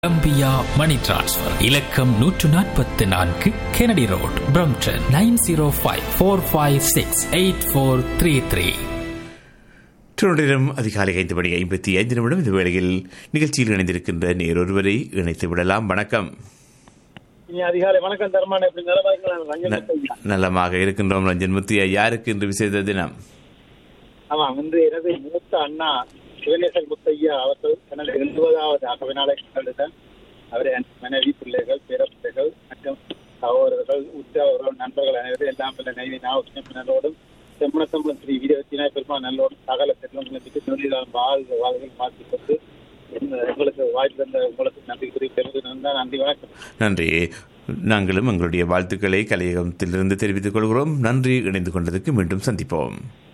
Colombia மணி transfer இலக்கம் நூற்று நாற்பத்தி நான்கு Kennedy road Brampton nine zero five four five six eight four three three திருநெல்வேலியிடம் அதிகாலை ஐந்து மணி ஐம்பத்தி ஐந்து நிமிடம் இந்த வேளையில் நிகழ்ச்சியில் இணைந்திருக்கின்ற நேரொருவரை இணைத்து விடலாம் வணக்கம் இனி அதிகாலை வணக்கம் தர்மான எப்படி நிலமா இருக்கலாம் ரஞ்சன் ந- முத்தையா. நலமாக இருக்கின்றோம் ரஞ்சன் முத்தியா யாருக்கு இன்று விசேஷ தினம் ஆமா இன்று எனது மூத்த அண்ணா சிவநேசன் முத்தையா அவர்கள் தனது எழுபதாவது அகவினாலை கண்டத அவரை என் மனைவி பிள்ளைகள் பேர பிள்ளைகள் மற்றும் சகோதரர்கள் உற்றாவர்கள் நண்பர்கள் அனைவரும் எல்லாம் பல நைவி நாவனோடும் செம்மணத்தம்பளம் ஸ்ரீ வீரவத்தினா பெருமா நல்லோடும் சகல செல்வம் நம்பிக்கை தொழிலாளர் வாழ்க வாழ்கள் மாற்றிக் கொண்டு இந்த- உங்களுக்கு வாய்ப்பு தந்த உங்களுக்கு நன்றி கூறி பெருது நன்றி வணக்கம் நன்றி நாங்களும் எங்களுடைய வாழ்த்துக்களை கலையகத்திலிருந்து தெரிவித்துக் கொள்கிறோம் நன்றி இணைந்து கொண்டதுக்கு மீண்டும் சந்திப்போம்